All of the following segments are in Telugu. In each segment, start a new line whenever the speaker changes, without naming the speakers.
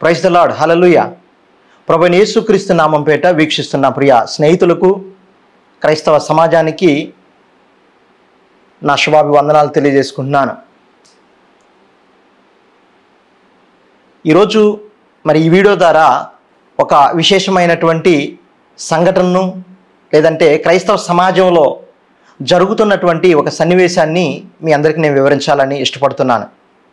ప్రైస్ ద లాడ్ హలలుయ ప్రభు యేసుక్రీస్తు నామం పేట వీక్షిస్తున్న ప్రియ స్నేహితులకు క్రైస్తవ సమాజానికి నా శుభాభివందనాలు తెలియజేసుకుంటున్నాను ఈరోజు మరి ఈ వీడియో ద్వారా ఒక విశేషమైనటువంటి సంఘటనను లేదంటే క్రైస్తవ సమాజంలో జరుగుతున్నటువంటి ఒక సన్నివేశాన్ని మీ అందరికీ నేను వివరించాలని ఇష్టపడుతున్నాను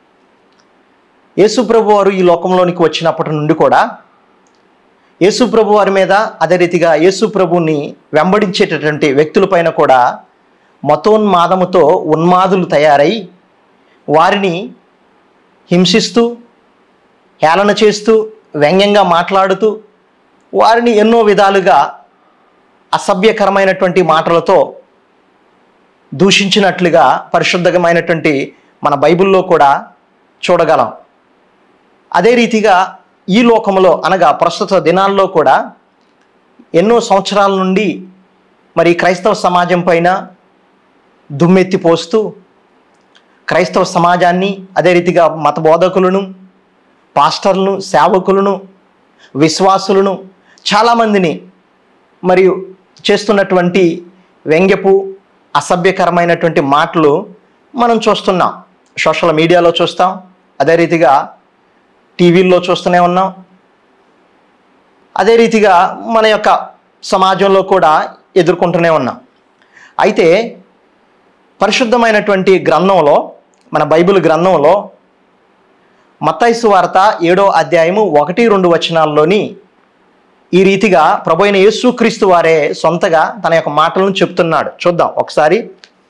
యేసు ప్రభు వారు ఈ లోకంలోనికి వచ్చినప్పటి నుండి కూడా యేసు ప్రభు వారి మీద అదే రీతిగా యేసు ప్రభుని వెంబడించేటటువంటి వ్యక్తులపైన కూడా మతోన్మాదముతో ఉన్మాదులు తయారై వారిని హింసిస్తూ హేళన చేస్తూ వ్యంగ్యంగా మాట్లాడుతూ వారిని ఎన్నో విధాలుగా అసభ్యకరమైనటువంటి మాటలతో దూషించినట్లుగా పరిశుద్ధమైనటువంటి మన బైబిల్లో కూడా చూడగలం అదే రీతిగా ఈ లోకంలో అనగా ప్రస్తుత దినాల్లో కూడా ఎన్నో సంవత్సరాల నుండి మరి క్రైస్తవ సమాజం పైన దుమ్మెత్తి పోస్తూ క్రైస్తవ సమాజాన్ని అదే రీతిగా మత బోధకులను పాస్టర్లను సేవకులను విశ్వాసులను చాలామందిని మరియు చేస్తున్నటువంటి వ్యంగ్యపు అసభ్యకరమైనటువంటి మాటలు మనం చూస్తున్నాం సోషల్ మీడియాలో చూస్తాం అదే రీతిగా టీవీల్లో చూస్తూనే ఉన్నాం అదే రీతిగా మన యొక్క సమాజంలో కూడా ఎదుర్కొంటూనే ఉన్నాం అయితే పరిశుద్ధమైనటువంటి గ్రంథంలో మన బైబిల్ గ్రంథంలో మత్తైసు వార్త ఏడో అధ్యాయము ఒకటి రెండు వచనాల్లోని ఈ రీతిగా ప్రభు అయిన యేసుక్రీస్తు వారే సొంతగా తన యొక్క మాటలను చెప్తున్నాడు చూద్దాం ఒకసారి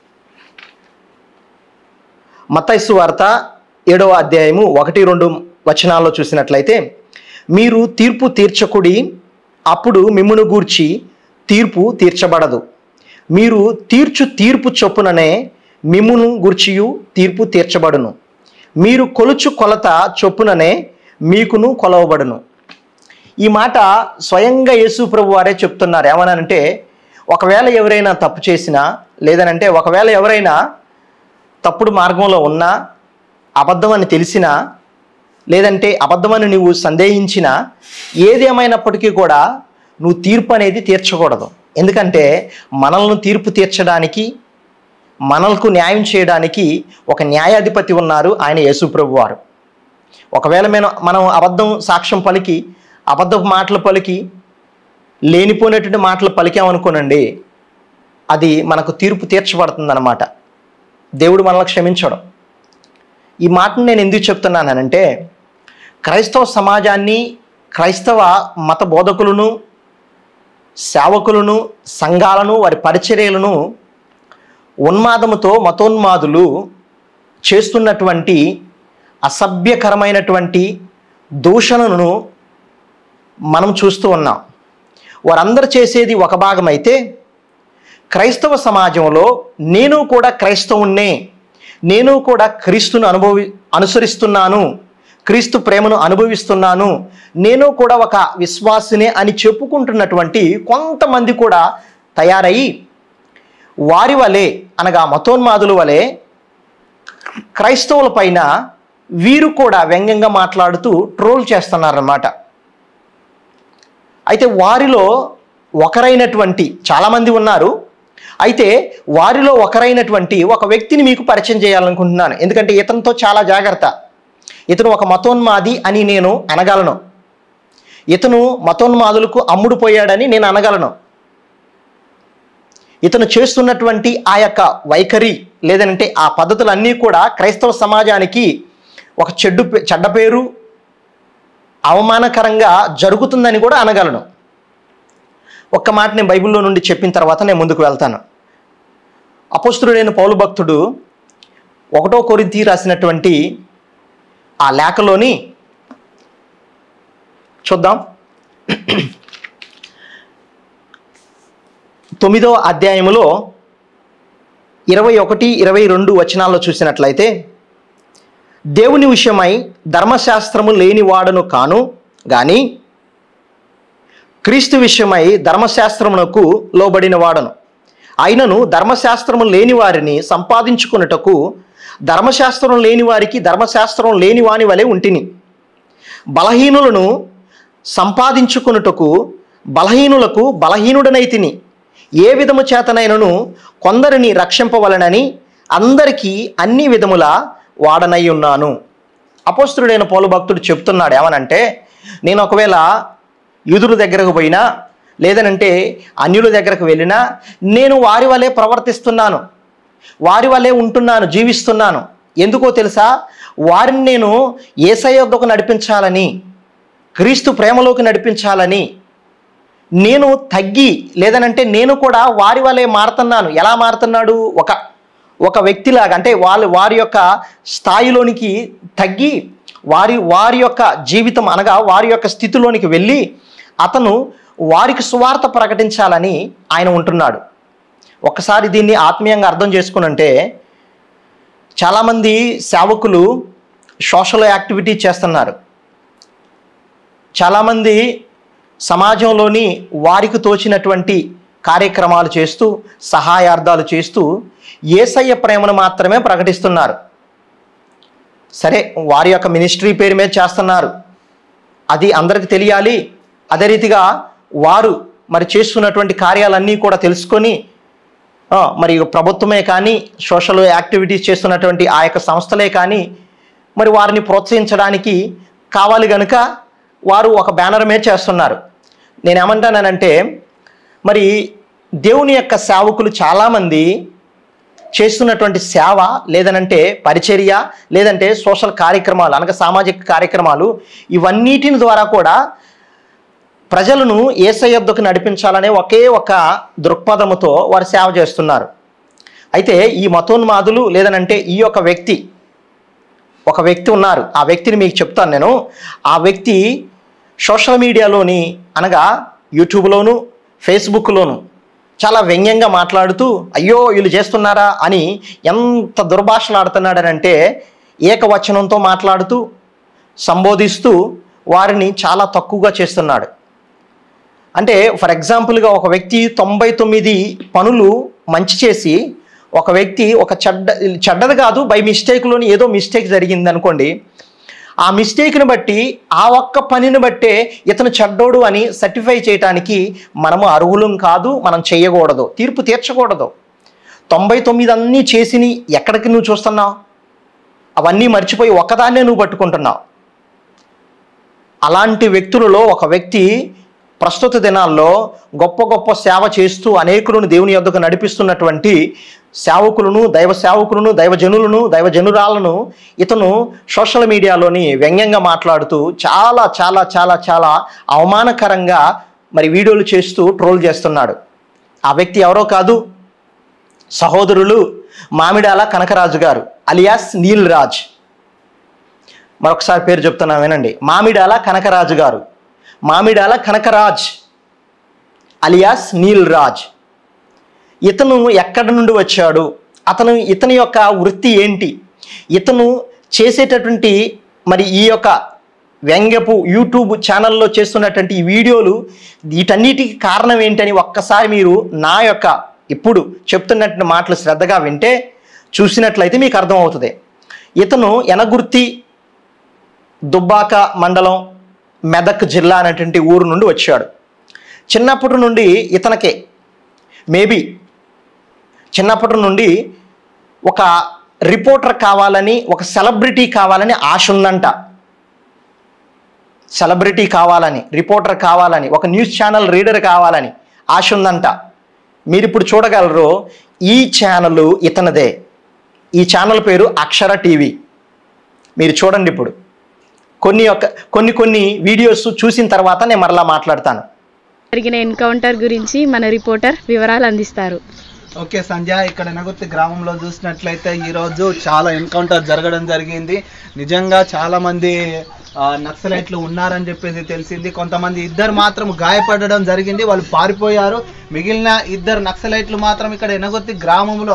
మత్తైసు వార్త ఏడవ అధ్యాయము ఒకటి రెండు వచనాల్లో చూసినట్లయితే మీరు తీర్పు తీర్చకుడి అప్పుడు మిమ్మును గూర్చి తీర్పు తీర్చబడదు మీరు తీర్చు తీర్పు చొప్పుననే మిమ్మును గూర్చియు తీర్పు తీర్చబడును మీరు కొలుచు కొలత చొప్పుననే మీకును కొలవబడును ఈ మాట స్వయంగా యేసు ప్రభు వారే చెప్తున్నారు ఏమనంటే ఒకవేళ ఎవరైనా తప్పు చేసినా లేదనంటే ఒకవేళ ఎవరైనా తప్పుడు మార్గంలో ఉన్నా అబద్ధం అని తెలిసినా లేదంటే అబద్ధమని నువ్వు సందేహించినా ఏది ఏమైనప్పటికీ కూడా నువ్వు తీర్పు అనేది తీర్చకూడదు ఎందుకంటే మనల్ని తీర్పు తీర్చడానికి మనలకు న్యాయం చేయడానికి ఒక న్యాయాధిపతి ఉన్నారు ఆయన యేసుప్రభు వారు ఒకవేళ మనం మనం అబద్ధం సాక్ష్యం పలికి అబద్ధపు మాటలు పలికి లేనిపోయినటువంటి మాటలు పలికామనుకోనండి అది మనకు తీర్పు తీర్చబడుతుందన్నమాట దేవుడు మనల్ని క్షమించడం ఈ మాటను నేను ఎందుకు చెప్తున్నానంటే క్రైస్తవ సమాజాన్ని క్రైస్తవ మత బోధకులను సేవకులను సంఘాలను వారి పరిచర్యలను ఉన్మాదముతో మతోన్మాదులు చేస్తున్నటువంటి అసభ్యకరమైనటువంటి దూషణను మనం చూస్తూ ఉన్నాం వారందరూ చేసేది ఒక భాగం అయితే క్రైస్తవ సమాజంలో నేను కూడా క్రైస్తవుణ్ణే నేను కూడా క్రీస్తును అనుభవి అనుసరిస్తున్నాను క్రీస్తు ప్రేమను అనుభవిస్తున్నాను నేను కూడా ఒక విశ్వాసినే అని చెప్పుకుంటున్నటువంటి కొంతమంది కూడా తయారయ్యి వారి వలె అనగా మతోన్మాదుల వలె క్రైస్తవుల పైన వీరు కూడా వ్యంగ్యంగా మాట్లాడుతూ ట్రోల్ చేస్తున్నారన్నమాట అయితే వారిలో ఒకరైనటువంటి చాలామంది ఉన్నారు అయితే వారిలో ఒకరైనటువంటి ఒక వ్యక్తిని మీకు పరిచయం చేయాలనుకుంటున్నాను ఎందుకంటే ఇతనితో చాలా జాగ్రత్త ఇతను ఒక మతోన్మాది అని నేను అనగలను ఇతను మతోన్మాదులకు అమ్ముడు పోయాడని నేను అనగలను ఇతను చేస్తున్నటువంటి ఆ యొక్క వైఖరి లేదంటే ఆ పద్ధతులన్నీ కూడా క్రైస్తవ సమాజానికి ఒక చెడ్డు పే- చెడ్డ పేరు అవమానకరంగా జరుగుతుందని కూడా అనగలను ఒక్క మాట నేను బైబిల్లో నుండి చెప్పిన తర్వాత నేను ముందుకు వెళ్తాను అపోస్తుడైన పౌలు భక్తుడు ఒకటో కొరింథీ రాసినటువంటి ఆ లేఖలోని చూద్దాం తొమ్మిదో అధ్యాయములో ఇరవై ఒకటి ఇరవై రెండు వచనాల్లో చూసినట్లయితే దేవుని విషయమై ధర్మశాస్త్రము లేనివాడను కాను గాని క్రీస్తు విషయమై ధర్మశాస్త్రమునకు లోబడిన వాడను అయినను ధర్మశాస్త్రము లేని వారిని సంపాదించుకున్నటకు ధర్మశాస్త్రం లేని వారికి ధర్మశాస్త్రం లేని వాని వలె ఉంటిని బలహీనులను సంపాదించుకొనుటకు బలహీనులకు బలహీనుడనైతిని ఏ విధము చేతనైనను కొందరిని రక్షింపవలనని అందరికీ అన్ని విధముల వాడనై ఉన్నాను అపోస్తుడైన పౌలు భక్తుడు చెప్తున్నాడు ఏమనంటే నేను ఒకవేళ యూదుల దగ్గరకు పోయినా లేదనంటే అన్యుల దగ్గరకు వెళ్ళినా నేను వారి వలె ప్రవర్తిస్తున్నాను వారి వలె ఉంటున్నాను జీవిస్తున్నాను ఎందుకో తెలుసా వారిని నేను ఏసయ్య వద్దకు నడిపించాలని క్రీస్తు ప్రేమలోకి నడిపించాలని నేను తగ్గి లేదనంటే నేను కూడా వారి వలె మారుతున్నాను ఎలా మారుతున్నాడు ఒక ఒక వ్యక్తిలాగా అంటే వాళ్ళు వారి యొక్క స్థాయిలోనికి తగ్గి వారి వారి యొక్క జీవితం అనగా వారి యొక్క స్థితిలోనికి వెళ్ళి అతను వారికి సువార్త ప్రకటించాలని ఆయన ఉంటున్నాడు ఒక్కసారి దీన్ని ఆత్మీయంగా అర్థం చేసుకునంటే చాలామంది సేవకులు సోషల్ యాక్టివిటీ చేస్తున్నారు చాలామంది సమాజంలోని వారికి తోచినటువంటి కార్యక్రమాలు చేస్తూ సహాయార్థాలు చేస్తూ ఏసయ్య ప్రేమను మాత్రమే ప్రకటిస్తున్నారు సరే వారి యొక్క మినిస్ట్రీ పేరు మీద చేస్తున్నారు అది అందరికి తెలియాలి అదే రీతిగా వారు మరి చేస్తున్నటువంటి కార్యాలన్నీ కూడా తెలుసుకొని ఆ, మరి ప్రభుత్వమే కానీ సోషల్ యాక్టివిటీస్ చేస్తున్నటువంటి ఆ యొక్క సంస్థలే కానీ మరి వారిని ప్రోత్సహించడానికి కావాలి గనుక వారు ఒక బ్యానర్ మీద చేస్తున్నారు నేను ఏమంటానంటే మరి దేవుని యొక్క సేవకులు చాలామంది చేస్తున్నటువంటి సేవ లేదనంటే పరిచర్య లేదంటే సోషల్ కార్యక్రమాలు అనగా సామాజిక కార్యక్రమాలు ఇవన్నిటిని ద్వారా కూడా ప్రజలను ఏసయ్యద్దకు నడిపించాలనే ఒకే ఒక దృక్పథముతో వారు సేవ చేస్తున్నారు అయితే ఈ మతోన్మాదులు లేదనంటే ఈ యొక్క వ్యక్తి ఒక వ్యక్తి ఉన్నారు ఆ వ్యక్తిని మీకు చెప్తాను నేను ఆ వ్యక్తి సోషల్ మీడియాలోని అనగా యూట్యూబ్లోను ఫేస్బుక్లోను చాలా వ్యంగ్యంగా మాట్లాడుతూ అయ్యో వీళ్ళు చేస్తున్నారా అని ఎంత దుర్భాషలాడుతున్నాడనంటే ఏకవచనంతో మాట్లాడుతూ సంబోధిస్తూ వారిని చాలా తక్కువగా చేస్తున్నాడు అంటే ఫర్ ఎగ్జాంపుల్గా ఒక వ్యక్తి తొంభై తొమ్మిది పనులు మంచి చేసి ఒక వ్యక్తి ఒక చెడ్డ చెడ్డది కాదు బై మిస్టేక్లోని ఏదో మిస్టేక్ జరిగింది అనుకోండి ఆ మిస్టేక్ని బట్టి ఆ ఒక్క పనిని బట్టే ఇతను చెడ్డోడు అని సర్టిఫై చేయటానికి మనము అర్హులం కాదు మనం చేయకూడదు తీర్పు తీర్చకూడదు తొంభై తొమ్మిది అన్నీ చేసిని ఎక్కడికి నువ్వు చూస్తున్నావు అవన్నీ మర్చిపోయి ఒక్కదాన్నే నువ్వు పట్టుకుంటున్నావు అలాంటి వ్యక్తులలో ఒక వ్యక్తి ప్రస్తుత దినాల్లో గొప్ప గొప్ప సేవ చేస్తూ అనేకులను దేవుని యొద్దకు నడిపిస్తున్నటువంటి సేవకులను దైవ సేవకులను దైవజనులను దైవజనురాలను ఇతను సోషల్ మీడియాలోని వ్యంగ్యంగా మాట్లాడుతూ చాలా చాలా చాలా చాలా అవమానకరంగా మరి వీడియోలు చేస్తూ ట్రోల్ చేస్తున్నాడు ఆ వ్యక్తి ఎవరో కాదు సహోదరులు మామిడాల కనకరాజు గారు అలియాస్ నీల్ రాజ్ మరొకసారి పేరు చెప్తున్నా వినండి మామిడాల కనకరాజు గారు మామిడాల కనకరాజ్ అలియాస్ నీల్ రాజ్ ఇతను ఎక్కడి నుండి వచ్చాడు అతను ఇతని యొక్క వృత్తి ఏంటి ఇతను చేసేటటువంటి మరి ఈ యొక్క వ్యంగ్యపు యూట్యూబ్ ఛానల్లో చేస్తున్నటువంటి ఈ వీడియోలు వీటన్నిటికి కారణం ఏంటని ఒక్కసారి మీరు నా యొక్క ఇప్పుడు చెప్తున్నటువంటి మాటలు శ్రద్ధగా వింటే చూసినట్లయితే మీకు అర్థమవుతుంది ఇతను ఎనగుర్తి దుబ్బాక మండలం మెదక్ జిల్లా అనేటువంటి ఊరు నుండి వచ్చాడు చిన్నప్పటి నుండి ఇతనికి మేబీ చిన్నప్పటి నుండి ఒక రిపోర్టర్ కావాలని ఒక సెలబ్రిటీ కావాలని ఆశ ఉందంట సెలబ్రిటీ కావాలని రిపోర్టర్ కావాలని ఒక న్యూస్ ఛానల్ రీడర్ కావాలని ఆశ ఉందంట మీరు ఇప్పుడు చూడగలరు ఈ ఛానల్ ఇతనిదే ఈ ఛానల్ పేరు అక్షర టీవీ మీరు చూడండి ఇప్పుడు కొన్ని యొక్క కొన్ని కొన్ని వీడియోస్ చూసిన తర్వాత నేను మరలా మాట్లాడతాను
జరిగిన ఎన్కౌంటర్ గురించి మన రిపోర్టర్ వివరాలు అందిస్తారు
ఓకే సంధ్య ఇక్కడ ఎనగుర్తి గ్రామంలో చూసినట్లయితే ఈ రోజు చాలా ఎన్కౌంటర్ జరగడం జరిగింది నిజంగా చాలా మంది ఆ, నక్సలైట్లు ఉన్నారని చెప్పేసి తెలిసింది కొంతమంది ఇద్దరు మాత్రం గాయపడడం జరిగింది వాళ్ళు పారిపోయారు మిగిలిన ఇద్దరు నక్సలైట్లు మాత్రం ఇక్కడ ఎనగుర్తి గ్రామంలో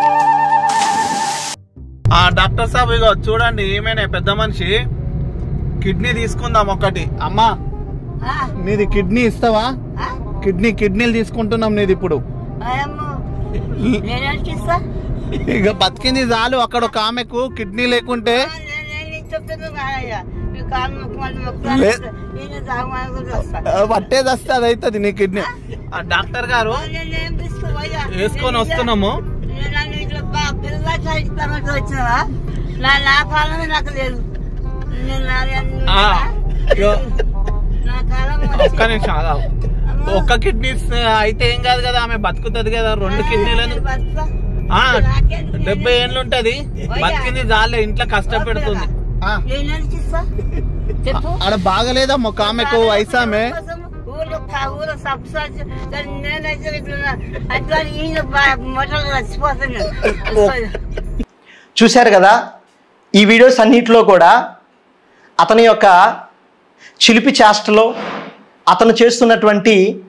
ఆ డాక్టర్ సాబ్ ఇగో చూడండి ఏమైనా పెద్ద మనిషి కిడ్నీ తీసుకుందాం ఒకటి అమ్మా
ఆ,
నీది కిడ్నీ ఇస్తావా
ఆ,
కిడ్నీ కిడ్నీలు తీసుకుంటున్నాం నీది ఇప్పుడు
అమ్మో. నేనేంటి ఇస్తా?
ఇక బతికింది చాలు అక్కడ ఒక ఆమెకు కిడ్నీ లేకుంటే
ఆ, నేను- నేను నీకు చెప్తున్నా కాదయ్యా. నీ కాలు మొక్కుమని మొక్కుతాను.
లే-
నేను తాగమని కూడా వస్తా.
ఆ, పట్టేది వస్తే అది అవుతుంది నీ కిడ్నీ ఆ, డాక్టర్ గారు
ఆ, నేనేం తీసుకోవయ్యా?
వేసుకొని
నేను
వస్తున్నాము
నేను నన్ను ఇట్లా బా- పిల్ల చదివిస్తామంటే వచ్చినావా నా నా కాలమే నాకు లేదు నేను నా-
ఆ, ఇగో,
నా కాలం
ఒక్క నిమిషం ఆగావు. ఒక్క కిడ్నీ అయితే ఏం కాదు కదా ఆమె బతుకుతుంది కదా రెండు కిడ్నీలను ఆ, డెబ్బై ఏళ్ళు ఉంటది బతికింది చాలే ఇంట్లో కష్టపెడుతుంది ఆ,
నేనేంటి ఇస్తా చెప్పు
ఆడ బాగలేదమ్మా ఒక ఆమెకు వయసు ఆమె
ఊళ్ళో ఊళ్ళో సబ్సిడీ నేనైతే ఇట్లా అట్లా ఈయన మొట్టలు చచ్చిపోతున్నాను
చూశారు కదా ఈ వీడియోస్ అన్నిటిలో కూడా అతని యొక్క చిలిపి చేష్టలో అతను చేస్తున్నటువంటి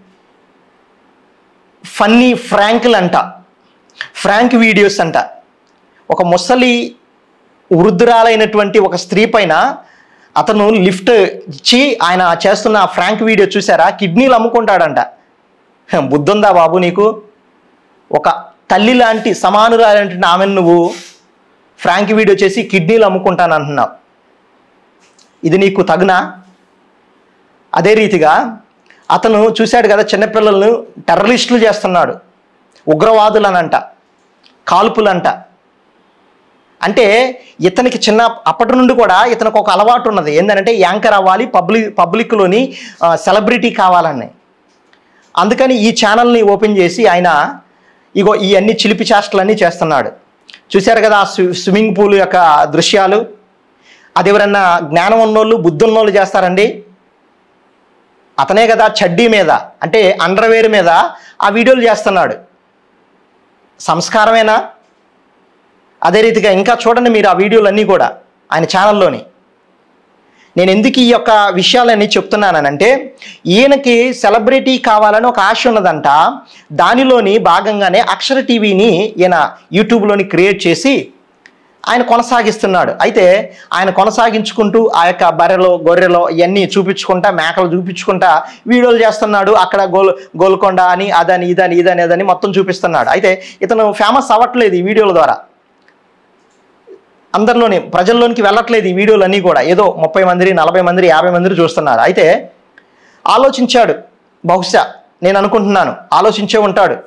ఫన్నీ ఫ్రాంకులు అంట ఫ్రాంక్ వీడియోస్ అంట ఒక ముసలి వృద్ధురాలైనటువంటి ఒక స్త్రీ పైన అతను లిఫ్ట్ ఇచ్చి ఆయన చేస్తున్న ఆ ఫ్రాంక్ వీడియో చూసారా కిడ్నీలు అమ్ముకుంటాడంట బుద్ధుందా బాబు నీకు ఒక తల్లి లాంటి సమానురాలంటే ఆమెను నువ్వు ఫ్రాంక్ వీడియో చేసి కిడ్నీలు అమ్ముకుంటాను అంటున్నావు ఇది నీకు తగునా అదే రీతిగా అతను చూశాడు కదా చిన్నపిల్లలను టెర్రరిస్టులు చేస్తున్నాడు ఉగ్రవాదులనంట కాల్పులంట అంటే ఇతనికి చిన్న అప్పటి నుండి కూడా ఇతనికి ఒక అలవాటు ఉన్నది ఏంటంటే యాంకర్ అవ్వాలి పబ్లిక్ పబ్లిక్లోని సెలబ్రిటీ కావాలని అందుకని ఈ ఛానల్ని ఓపెన్ చేసి ఆయన ఇగో ఈ అన్ని చిలిపి చేష్టలన్నీ చేస్తున్నాడు చూశారు కదా ఆ స్వి- స్విమ్మింగ్ పూల్ యొక్క దృశ్యాలు అది ఎవరన్నా జ్ఞానం ఉన్నోళ్ళు బుద్ధి ఉన్నోళ్ళు చేస్తారండి అతనే కదా చడ్డీ మీద అంటే అండర్వేర్ మీద ఆ వీడియోలు చేస్తున్నాడు సంస్కారమేనా అదే రీతిగా ఇంకా చూడండి మీరు ఆ వీడియోలన్నీ కూడా ఆయన ఛానల్లోని నేను ఎందుకు ఈ యొక్క విషయాలన్నీ చెప్తున్నానంటే ఈయనకి సెలబ్రిటీ కావాలని ఒక ఆశ ఉన్నదంట దానిలోని భాగంగానే అక్షర టీవీని ఈయన యూట్యూబ్లోని క్రియేట్ చేసి ఆయన కొనసాగిస్తున్నాడు అయితే ఆయన కొనసాగించుకుంటూ ఆ యొక్క బర్రెలో గొర్రెలో ఇవన్నీ చూపించుకుంటా మేకలు చూపించుకుంటా వీడియోలు చేస్తున్నాడు అక్కడ గోల్ గోల్కొండ అని అదని ఇదని ఇదని అదని మొత్తం చూపిస్తున్నాడు అయితే ఇతను ఫేమస్ అవ్వట్లేదు ఈ వీడియోల ద్వారా అందరిలోని ప్రజల్లోనికి వెళ్ళట్లేదు ఈ వీడియోలన్నీ కూడా ఏదో ముప్పై మంది నలభై మంది యాభై మంది చూస్తున్నారు అయితే ఆలోచించాడు బహుశా నేను అనుకుంటున్నాను ఆలోచించే ఉంటాడు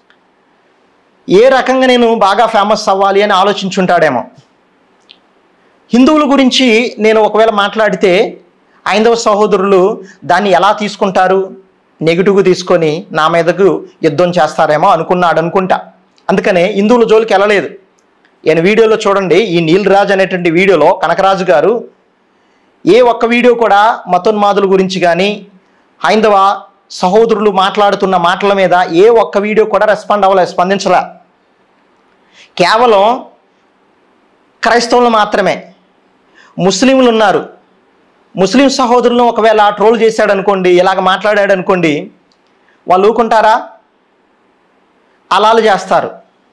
ఏ రకంగా నేను బాగా ఫేమస్ అవ్వాలి అని ఆలోచించుంటాడేమో హిందువుల గురించి నేను ఒకవేళ మాట్లాడితే ఐందవ సహోదరులు దాన్ని ఎలా తీసుకుంటారు నెగిటివ్గా తీసుకొని నా మీదకు యుద్ధం చేస్తారేమో అనుకున్నాడు అనుకుంటా అందుకనే హిందువుల జోలికి వెళ్ళలేదు ఈయన వీడియోలో చూడండి ఈ నీల్ రాజ్ అనేటువంటి వీడియోలో కనకరాజు గారు ఏ ఒక్క వీడియో కూడా మతోన్మాదుల గురించి కానీ హైందవ సహోదరులు మాట్లాడుతున్న మాటల మీద ఏ ఒక్క వీడియో కూడా రెస్పాండ్ అవ్వలేదు స్పందించలే కేవలం క్రైస్తవులు మాత్రమే ముస్లింలు ఉన్నారు ముస్లిం సహోదరులను ఒకవేళ ట్రోల్ చేశాడు అనుకోండి ఇలాగ మాట్లాడాడు అనుకోండి వాళ్ళు ఊకుంటారా అలాలు చేస్తారు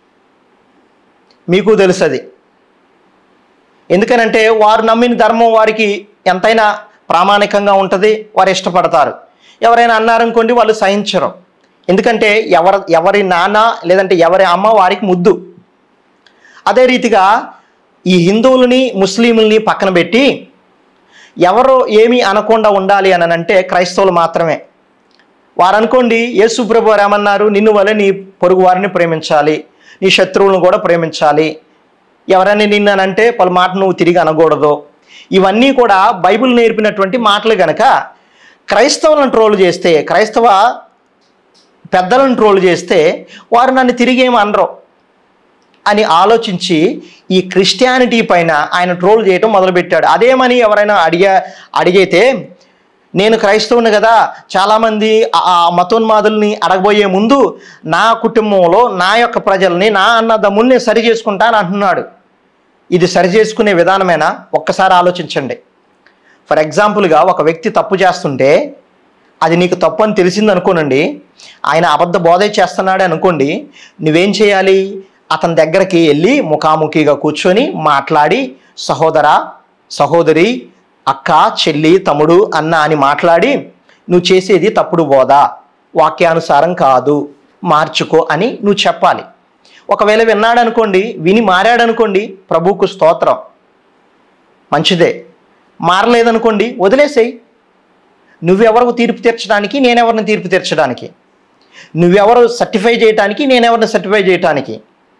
మీకు తెలుసు అది ఎందుకనంటే వారు నమ్మిన ధర్మం వారికి ఎంతైనా ప్రామాణికంగా ఉంటుంది వారు ఇష్టపడతారు ఎవరైనా అన్నారనుకోండి వాళ్ళు సహించరు ఎందుకంటే ఎవరి ఎవరి నాన్న లేదంటే ఎవరి అమ్మ వారికి ముద్దు అదే రీతిగా ఈ హిందువులని ముస్లింలని పక్కన పెట్టి ఎవరో ఏమీ అనకుండా ఉండాలి అని అంటే క్రైస్తవులు మాత్రమే వారు అనుకోండి యేసు ప్రభు వారు ఏమన్నారు నిన్ను వలె నీ పొరుగు వారిని ప్రేమించాలి నీ శత్రువులను కూడా ప్రేమించాలి ఎవరైనా నిన్ను అని అంటే పలు మాట నువ్వు తిరిగి అనకూడదు ఇవన్నీ కూడా బైబిల్ నేర్పినటువంటి మాటలు గనక క్రైస్తవులను ట్రోల్ చేస్తే క్రైస్తవ పెద్దలను ట్రోల్ చేస్తే వారు నన్ను తిరిగి ఏమి అనరు అని ఆలోచించి ఈ క్రిస్టియానిటీ పైన ఆయన ట్రోల్ చేయటం మొదలుపెట్టాడు అదేమని ఎవరైనా అడిగా అడిగితే నేను క్రైస్తవుని కదా చాలామంది ఆ ఆ మతోన్మాదుల్ని అడగబోయే ముందు నా కుటుంబంలో నా యొక్క ప్రజల్ని నా అన్నదమ్ముల్ని సరి చేసుకుంటాను అంటున్నాడు ఇది సరి చేసుకునే విధానమేనా ఒక్కసారి ఆలోచించండి ఫర్ ఎగ్జాంపుల్గా ఒక వ్యక్తి తప్పు చేస్తుంటే అది నీకు తప్పు అని తెలిసింది అనుకోనండి ఆయన అబద్ధ బోధ చేస్తున్నాడే అనుకోండి నువ్వేం చేయాలి అతని దగ్గరికి వెళ్ళి ముఖాముఖిగా కూర్చొని మాట్లాడి సహోదర సహోదరి అక్క చెల్లి తమ్ముడు అన్న అని మాట్లాడి నువ్వు చేసేది తప్పుడు బోధ వాక్యానుసారం కాదు మార్చుకో అని నువ్వు చెప్పాలి ఒకవేళ విన్నాడనుకోండి విని మారాడనుకోండి ప్రభువుకు స్తోత్రం మంచిదే మారలేదనుకోండి వదిలేసేయి నువ్వెవరికి తీర్పు తీర్చడానికి నేనెవరిని తీర్పు తీర్చడానికి నువ్వెవరు సర్టిఫై చేయటానికి నేనెవరిని సర్టిఫై చేయటానికి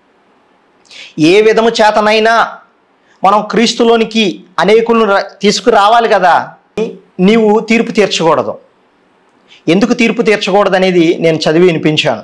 ఏ విధము చేతనైనా మనం క్రీస్తులోనికి అనేకులను ర- తీసుకురావాలి కదా నీవు తీర్పు తీర్చకూడదు ఎందుకు తీర్పు తీర్చకూడదు అనేది నేను చదివి వినిపించాను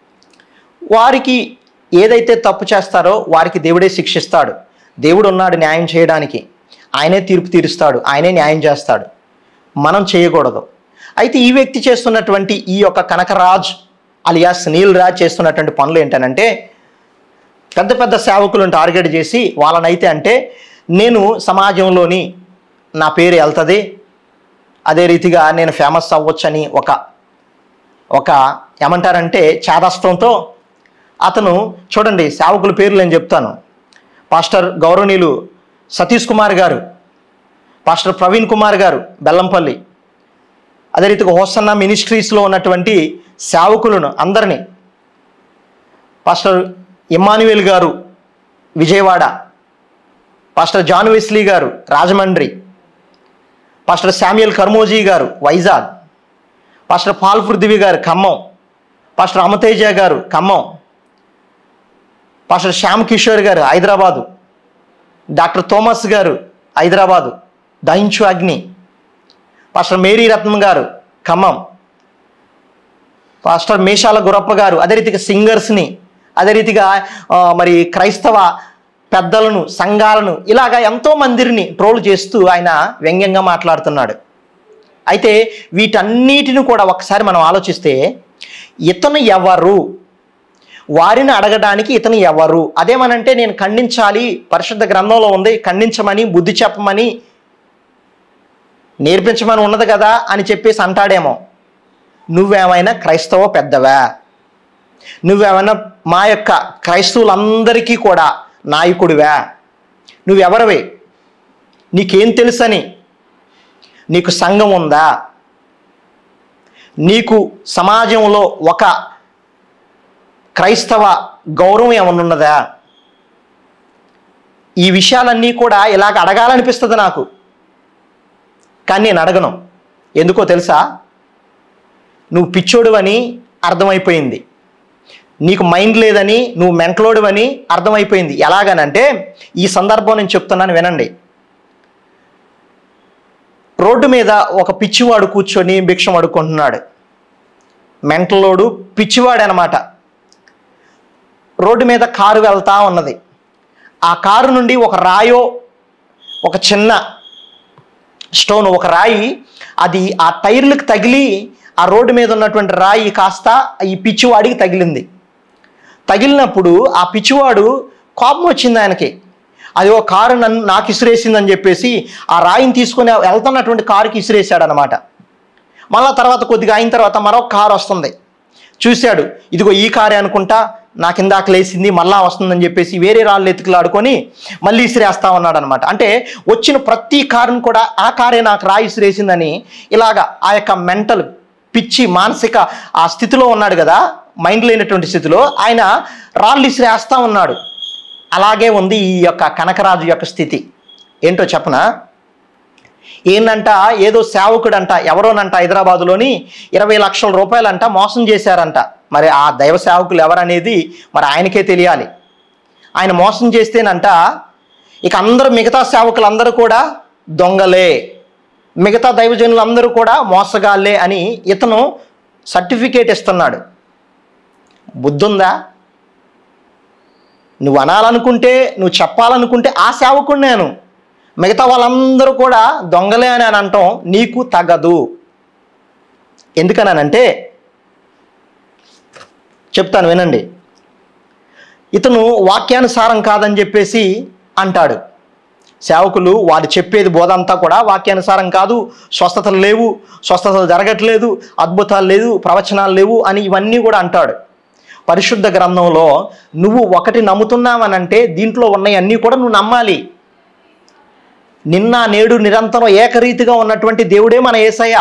వారికి ఏదైతే తప్పు చేస్తారో వారికి దేవుడే శిక్షిస్తాడు దేవుడు ఉన్నాడు న్యాయం చేయడానికి ఆయనే తీర్పు తీరుస్తాడు ఆయనే న్యాయం చేస్తాడు మనం చేయకూడదు అయితే ఈ వ్యక్తి చేస్తున్నటువంటి ఈ యొక్క కనకరాజ్ అలియాస్ నీల్ రాజ్ చేస్తున్నటువంటి పనులు ఏంటనంటే పెద్ద పెద్ద సేవకులను టార్గెట్ చేసి వాళ్ళనైతే అంటే నేను సమాజంలోని నా పేరు వెళ్తుంది అదే రీతిగా నేను ఫేమస్ అవ్వచ్చని ఒక ఒక ఏమంటారంటే చాదస్తంతో అతను చూడండి సేవకుల పేర్లు నేను చెప్తాను పాస్టర్ గౌరవనీయులు సతీష్ కుమార్ గారు పాస్టర్ ప్రవీణ్ కుమార్ గారు బెల్లంపల్లి అదే రీతిగా హోసన్న మినిస్ట్రీస్లో ఉన్నటువంటి సేవకులను అందరినీ పాస్టర్ ఇమ్మానువేల్ గారు విజయవాడ పాస్టర్ జాన్ వెస్లీ గారు రాజమండ్రి పాస్టర్ శామ్యుయల్ కర్మోజీ గారు వైజాగ్ పాస్టర్ పాల్ పృథ్వీ గారు ఖమ్మం పాస్టర్ అమతేజ గారు ఖమ్మం పాస్టర్ శ్యామ్ కిషోర్ గారు హైదరాబాదు డాక్టర్ థోమస్ గారు హైదరాబాదు దహించు అగ్ని పాస్టర్ మేరీ రత్నం గారు ఖమ్మం పాస్టర్ మేషాల గురప్ప గారు అదే రీతిగా సింగర్స్ని అదే రీతిగా ఆ, మరి క్రైస్తవ పెద్దలను సంఘాలను ఇలాగా ఎంతో మందిని ట్రోల్ చేస్తూ ఆయన వ్యంగ్యంగా మాట్లాడుతున్నాడు అయితే వీటన్నిటిని కూడా ఒకసారి మనం ఆలోచిస్తే ఇతను ఎవరు వారిని అడగడానికి ఇతను ఎవరు అదేమనంటే నేను ఖండించాలి పరిశుద్ధ గ్రంథంలో ఉంది ఖండించమని బుద్ధి చెప్పమని నేర్పించమని ఉన్నది కదా అని చెప్పేసి అంటాడేమో నువ్వేమైనా క్రైస్తవ పెద్దవా నువ్వేమైనా మా యొక్క క్రైస్తవులందరికీ కూడా నాయకుడివా నువ్వెవరివే నీకేం తెలుసని నీకు సంఘం ఉందా నీకు సమాజంలో ఒక క్రైస్తవ గౌరవం ఏమన్నా ఉన్నదా ఈ విషయాలన్నీ కూడా ఇలాగ అడగాలనిపిస్తుంది నాకు కానీ నేను అడగను ఎందుకో తెలుసా నువ్వు పిచ్చోడు అని అర్థమైపోయింది నీకు మైండ్ లేదని నువ్వు మెంటలోడు అని అర్థమైపోయింది ఎలాగనంటే ఈ సందర్భం నేను చెప్తున్నాను వినండి రోడ్డు మీద ఒక పిచ్చివాడు కూర్చొని భిక్షం అడుక్కుంటున్నాడు మెంటలోడు పిచ్చివాడు అనమాట రోడ్డు మీద కారు వెళ్తా ఉన్నది ఆ కారు నుండి ఒక రాయో ఒక చిన్న స్టోన్ ఒక రాయి అది ఆ టైర్లకు తగిలి ఆ రోడ్డు మీద ఉన్నటువంటి రాయి కాస్త ఈ పిచ్చివాడికి తగిలింది తగిలినప్పుడు ఆ పిచ్చివాడు కోపం వచ్చింది ఆయనకి అది ఒక కారు నన్ను నాకు ఇసిరేసిందని చెప్పేసి ఆ రాయిని తీసుకొని వెళ్తున్నటువంటి కారుకి ఇసిరేసాడు అనమాట మళ్ళా తర్వాత కొద్దిగా అయిన తర్వాత మరొక కారు వస్తుంది చూశాడు ఇదిగో ఈ కారే అనుకుంటా నాకు ఇందాక లేసింది మళ్ళా వస్తుందని చెప్పేసి వేరే రాళ్ళు ఎత్తుకులాడుకొని మళ్ళీ ఇసిరేస్తా ఉన్నాడు అనమాట అంటే వచ్చిన ప్రతి కారుని కూడా ఆ కారే నాకు రాయి ఇసిరేసిందని ఇలాగ ఆ యొక్క మెంటల్ పిచ్చి మానసిక ఆ స్థితిలో ఉన్నాడు కదా మైండ్ లేనటువంటి స్థితిలో ఆయన రాళ్ళు ఇసిరేస్తా ఉన్నాడు అలాగే ఉంది ఈ యొక్క కనకరాజు యొక్క స్థితి ఏంటో చెప్పనా ఏంటంట ఏదో సేవకుడంట ఎవరోనంట హైదరాబాదులోని ఇరవై లక్షల రూపాయలంట మోసం చేశారంట మరి ఆ దైవ సేవకులు ఎవరనేది మరి ఆయనకే తెలియాలి ఆయన మోసం చేస్తేనంట ఇక అందరూ మిగతా సేవకులందరూ కూడా దొంగలే మిగతా దైవజనులందరూ కూడా మోసగాళ్ళే అని ఇతను సర్టిఫికేట్ ఇస్తున్నాడు బుద్ధుందా నువ్వు అనాలనుకుంటే నువ్వు చెప్పాలనుకుంటే ఆ సేవకుడు నేను మిగతా వాళ్ళందరూ కూడా దొంగలే అని అని అంటాం నీకు తగదు ఎందుకనంటే చెప్తాను వినండి ఇతను వాక్యానుసారం కాదని చెప్పేసి అంటాడు సేవకులు వారు చెప్పేది బోధ అంతా కూడా వాక్యానుసారం కాదు స్వస్థతలు లేవు స్వస్థతలు జరగట్లేదు అద్భుతాలు లేదు ప్రవచనాలు లేవు అని ఇవన్నీ కూడా అంటాడు పరిశుద్ధ గ్రంథంలో నువ్వు ఒకటి నమ్ముతున్నావనంటే దీంట్లో ఉన్నాయి అన్నీ కూడా నువ్వు నమ్మాలి నిన్న నేడు నిరంతరం ఏకరీతిగా ఉన్నటువంటి దేవుడే మన యేసయ్య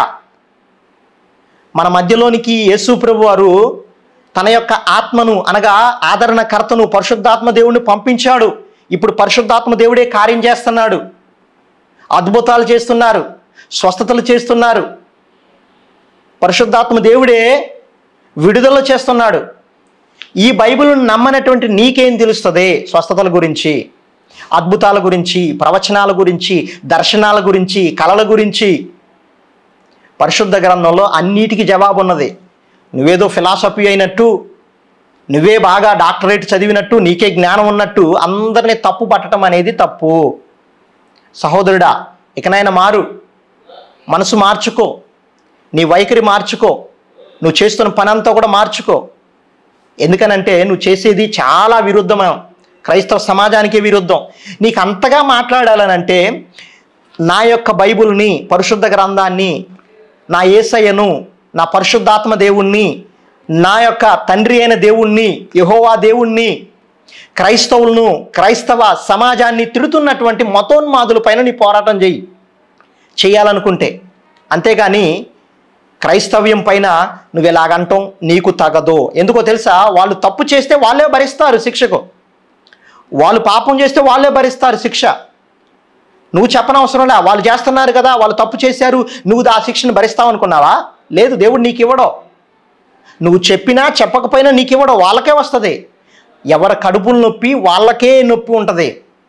మన మధ్యలోనికి యేసు ప్రభు వారు తన యొక్క ఆత్మను అనగా ఆదరణకర్తను పరిశుద్ధాత్మ దేవుడిని పంపించాడు ఇప్పుడు పరిశుద్ధాత్మ దేవుడే కార్యం చేస్తున్నాడు అద్భుతాలు చేస్తున్నారు స్వస్థతలు చేస్తున్నారు పరిశుద్ధాత్మ దేవుడే విడుదల చేస్తున్నాడు ఈ బైబిల్ను నమ్మనటువంటి నీకేం తెలుస్తుంది స్వస్థతల గురించి అద్భుతాల గురించి ప్రవచనాల గురించి దర్శనాల గురించి కళల గురించి పరిశుద్ధ గ్రంథంలో అన్నిటికీ జవాబు ఉన్నది నువ్వేదో ఫిలాసఫీ అయినట్టు నువ్వే బాగా డాక్టరేట్ చదివినట్టు నీకే జ్ఞానం ఉన్నట్టు అందరినీ తప్పు పట్టడం అనేది తప్పు సహోదరుడా ఇకనైనా మారు మనసు మార్చుకో నీ వైఖరి మార్చుకో నువ్వు చేస్తున్న పని అంతా కూడా మార్చుకో ఎందుకనంటే నువ్వు చేసేది చాలా విరుద్ధం క్రైస్తవ సమాజానికే విరుద్ధం నీకు అంతగా మాట్లాడాలనంటే నా యొక్క బైబిల్ని పరిశుద్ధ గ్రంథాన్ని నా ఏసయ్యను నా పరిశుద్ధాత్మ దేవుణ్ణి నా యొక్క తండ్రి అయిన దేవుణ్ణి యహోవా దేవుణ్ణి క్రైస్తవులను క్రైస్తవ సమాజాన్ని తిడుతున్నటువంటి మతోన్మాదుల పైన నీ పోరాటం చెయ్యి చేయాలనుకుంటే అంతేగాని క్రైస్తవ్యం పైన నువ్వు ఎలాగంటాం నీకు తగదు ఎందుకో తెలుసా వాళ్ళు తప్పు చేస్తే వాళ్ళే భరిస్తారు శిక్షకు వాళ్ళు పాపం చేస్తే వాళ్ళే భరిస్తారు శిక్ష నువ్వు చెప్పనవసరంలే వాళ్ళు చేస్తున్నారు కదా వాళ్ళు తప్పు చేశారు నువ్వు ఆ శిక్షను భరిస్తావు అనుకున్నావా లేదు దేవుడు నీకు ఇవ్వడం నువ్వు చెప్పినా చెప్పకపోయినా నీకు ఇవ్వడం వాళ్ళకే వస్తుంది ఎవరి కడుపులు నొప్పి వాళ్ళకే నొప్పి ఉంటుంది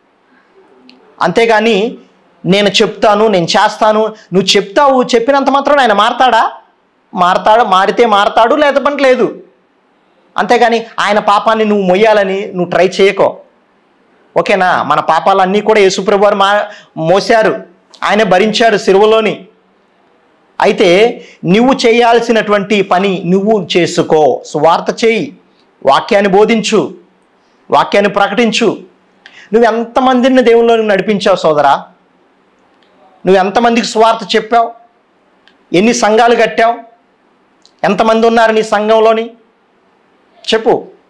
అంతేగాని నేను చెప్తాను నేను చేస్తాను నువ్వు చెప్తావు చెప్పినంత మాత్రం ఆయన మారతాడా మారతాడు మారితే మారతాడు లేకపోతే లేదు అంతేగాని ఆయన పాపాన్ని నువ్వు మొయ్యాలని నువ్వు ట్రై చేయకో ఓకేనా మన పాపాలన్నీ కూడా యేసుప్రభు వారు మా మోశారు ఆయన భరించారు సిరువలోని అయితే నువ్వు చేయాల్సినటువంటి పని నువ్వు చేసుకో సువార్త చేయి వాక్యాన్ని బోధించు వాక్యాన్ని ప్రకటించు నువ్వు ఎంతమందిని దేవుల్లో నడిపించావు సోదరా నువ్వు ఎంతమందికి సువార్త చెప్పావు ఎన్ని సంఘాలు కట్టావు ఎంతమంది ఉన్నారు నీ సంఘంలోని చెప్పు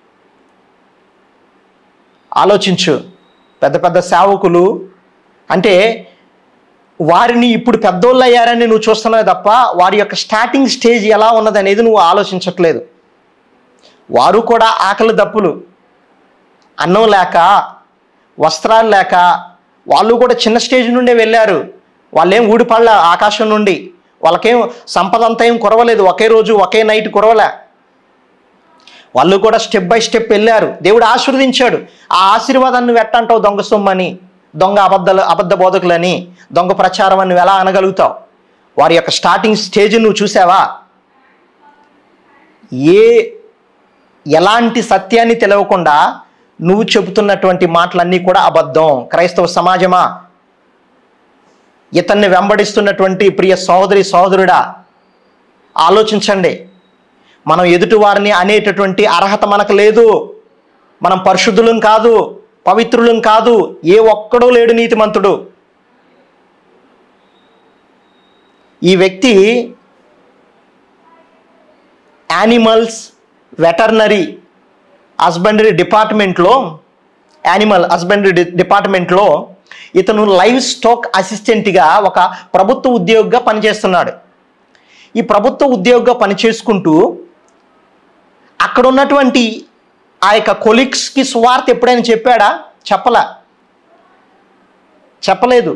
ఆలోచించు పెద్ద పెద్ద సేవకులు అంటే వారిని ఇప్పుడు పెద్దోళ్ళు అయ్యారని నువ్వు చూస్తున్నావు తప్ప వారి యొక్క స్టార్టింగ్ స్టేజ్ ఎలా ఉన్నది అనేది నువ్వు ఆలోచించట్లేదు వారు కూడా ఆకలి దప్పులు అన్నం లేక వస్త్రాలు లేక వాళ్ళు కూడా చిన్న స్టేజ్ నుండే వెళ్ళారు వాళ్ళేం ఊడిపడలే ఆకాశం నుండి వాళ్ళకేం సంపద అంతా ఏం కురవలేదు ఒకే రోజు ఒకే నైట్ కురవలే వాళ్ళు కూడా స్టెప్ బై స్టెప్ వెళ్ళారు దేవుడు ఆశీర్వదించాడు ఆ ఆశీర్వాదాన్ని నువ్వు ఎట్టంటావు దొంగ సొమ్మని దొంగ అబద్ధాలు అబద్ధ బోధకులని దొంగ ప్రచారం అని నువ్వు ఎలా అనగలుగుతావు వారి యొక్క స్టార్టింగ్ స్టేజ్ నువ్వు చూసావా ఏ ఎలాంటి సత్యాన్ని తెలియకుండా నువ్వు చెబుతున్నటువంటి మాటలన్నీ కూడా అబద్ధం క్రైస్తవ సమాజమా ఇతన్ని వెంబడిస్తున్నటువంటి ప్రియ సహోదరి సహోదరుడా ఆలోచించండి మనం ఎదుటి వారిని అనేటటువంటి అర్హత మనకు లేదు మనం పరిశుద్ధులం కాదు పవిత్రులం కాదు ఏ ఒక్కడూ లేడు నీతిమంతుడు ఈ వ్యక్తి యానిమల్స్ వెటర్నరీ హస్బెండరీ డిపార్ట్మెంట్లో యానిమల్ హస్బెండరీ డి- డిపార్ట్మెంట్లో ఇతను లైవ్ స్టాక్ అసిస్టెంట్గా ఒక ప్రభుత్వ ఉద్యోగిగా పనిచేస్తున్నాడు ఈ ప్రభుత్వ ఉద్యోగిగా పనిచేసుకుంటూ అక్కడ ఉన్నటువంటి ఆ యొక్క కొలీగ్స్కి స్వార్థ ఎప్పుడైనా చెప్పాడా చెప్పలా చెప్పలేదు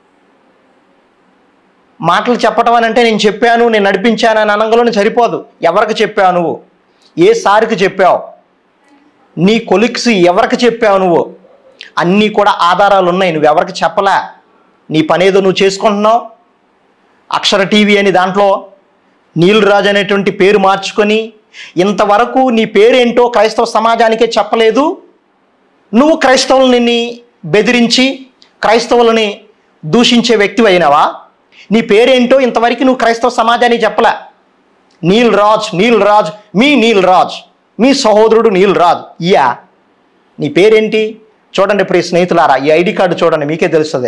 మాటలు చెప్పటం అని అంటే నేను చెప్పాను నేను నడిపించాను అని అనంగలోనే సరిపోదు ఎవరికి చెప్పావు నువ్వు ఏ సారికి చెప్పావు నీ కొలిక్స్ ఎవరికి చెప్పావు నువ్వు అన్నీ కూడా ఆధారాలు ఉన్నాయి నువ్వు ఎవరికి చెప్పలే నీ పనేదో నువ్వు చేసుకుంటున్నావు అక్షర టీవీ అని దాంట్లో నీలరాజు అనేటువంటి పేరు మార్చుకొని ఇంతవరకు నీ పేరేంటో క్రైస్తవ సమాజానికే చెప్పలేదు నువ్వు క్రైస్తవులని బెదిరించి క్రైస్తవులని దూషించే వ్యక్తి అయినవా నీ పేరేంటో ఇంతవరకు నువ్వు క్రైస్తవ సమాజానికి చెప్పలే నీల్ రాజ్ నీల్ రాజ్ మీ నీల్ రాజ్ మీ సహోదరుడు నీల్ రాజ్ ఇయా నీ పేరేంటి చూడండి ప్రియ స్నేహితులారా ఈ ఐడి కార్డు చూడండి మీకే తెలుస్తుంది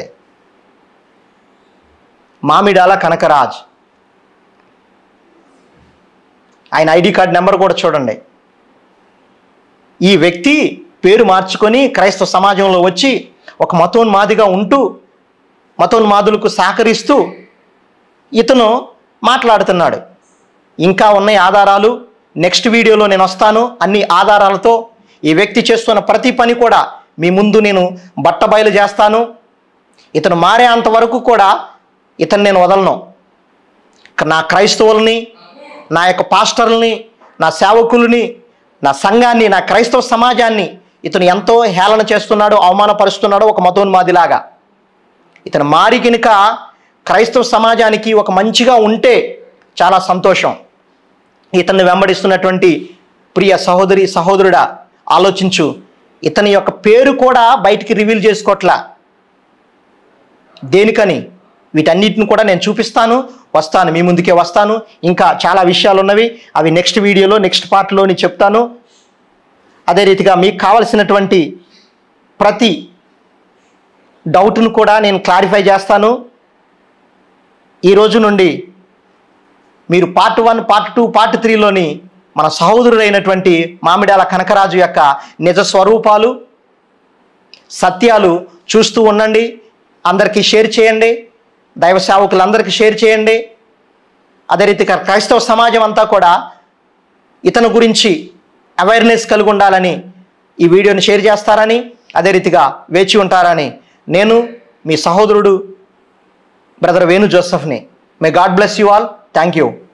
మామిడాల కనకరాజ్ ఆయన ఐడి కార్డ్ నెంబర్ కూడా చూడండి ఈ వ్యక్తి పేరు మార్చుకొని క్రైస్తవ సమాజంలో వచ్చి ఒక మతోన్మాదిగా ఉంటూ మతోన్మాదులకు సహకరిస్తూ ఇతను మాట్లాడుతున్నాడు ఇంకా ఉన్నాయి ఆధారాలు నెక్స్ట్ వీడియోలో నేను వస్తాను అన్ని ఆధారాలతో ఈ వ్యక్తి చేస్తున్న ప్రతి పని కూడా మీ ముందు నేను బట్టబయలు చేస్తాను ఇతను మారేంత వరకు కూడా ఇతను నేను వదలను నా క్రైస్తవుల్ని నా యొక్క పాస్టర్లని నా సేవకుల్ని నా సంఘాన్ని నా క్రైస్తవ సమాజాన్ని ఇతను ఎంతో హేళన చేస్తున్నాడు అవమానపరుస్తున్నాడు ఒక మతోన్మాదిలాగా ఇతను మారి కనుక క్రైస్తవ సమాజానికి ఒక మంచిగా ఉంటే చాలా సంతోషం ఇతన్ని వెంబడిస్తున్నటువంటి ప్రియ సహోదరి సహోదరుడా ఆలోచించు ఇతని యొక్క పేరు కూడా బయటికి రివీల్ చేసుకోవట్లా దేనికని వీటన్నిటిని కూడా నేను చూపిస్తాను వస్తాను మీ ముందుకే వస్తాను ఇంకా చాలా విషయాలు ఉన్నవి అవి నెక్స్ట్ వీడియోలో నెక్స్ట్ పార్ట్లోని చెప్తాను అదే రీతిగా మీకు కావలసినటువంటి ప్రతి డౌట్ను కూడా నేను క్లారిఫై చేస్తాను ఈ రోజు నుండి మీరు part one part two part త్రీలోని మన సహోదరుడైనటువంటి మామిడాల కనకరాజు యొక్క నిజ స్వరూపాలు సత్యాలు చూస్తూ ఉండండి అందరికీ షేర్ చేయండి దైవ సేవకులందరికీ షేర్ చేయండి అదే రీతిగా క్రైస్తవ సమాజం అంతా కూడా ఇతని గురించి అవేర్నెస్ కలిగి ఉండాలని ఈ వీడియోని షేర్ చేస్తారని అదే రీతిగా వేచి ఉంటారని నేను మీ సహోదరుడు బ్రదర్ వేణు జోసఫ్ని may God bless you all thank you